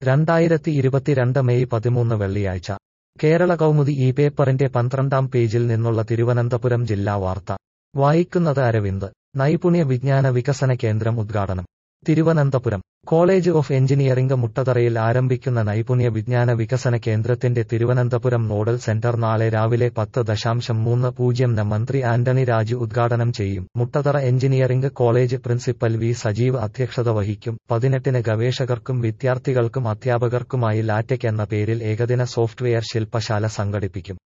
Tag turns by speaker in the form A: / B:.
A: രണ്ടായിരത്തി ഇരുപത്തിരണ്ട് മെയ് പതിമൂന്ന് വെള്ളിയാഴ്ച കേരള കൗമുദി ഈ പേപ്പറിന്റെ പന്ത്രണ്ടാം പേജിൽ നിന്നുള്ള തിരുവനന്തപുരം ജില്ലാ വാർത്ത വായിക്കുന്നത് അരവിന്ദ് നൈപുണ്യ വിജ്ഞാന വികസന കേന്ദ്രം ഉദ്ഘാടനം തിരുവനന്തപുരം കോളേജ് ഓഫ് എഞ്ചിനീയറിംഗ് മുട്ടതറയിൽ ആരംഭിക്കുന്ന നൈപുണ്യ വിജ്ഞാന വികസന കേന്ദ്രത്തിന്റെ തിരുവനന്തപുരം നോഡൽ സെന്റർ നാളെ രാവിലെ പത്ത് ദശാംശം മൂന്ന് പൂജ്യം ന് മന്ത്രി ആന്റണി രാജു ഉദ്ഘാടനം ചെയ്യും Muttathara engineering college principal V Sajeev അധ്യക്ഷത വഹിക്കും പതിനെട്ടിന് ഗവേഷകർക്കും വിദ്യാർത്ഥികൾക്കും അധ്യാപകർക്കുമായി ലാറ്റെക് എന്ന പേരിൽ ഏകദിന സോഫ്റ്റ്വെയർ ശില്പശാല സംഘടിപ്പിക്കും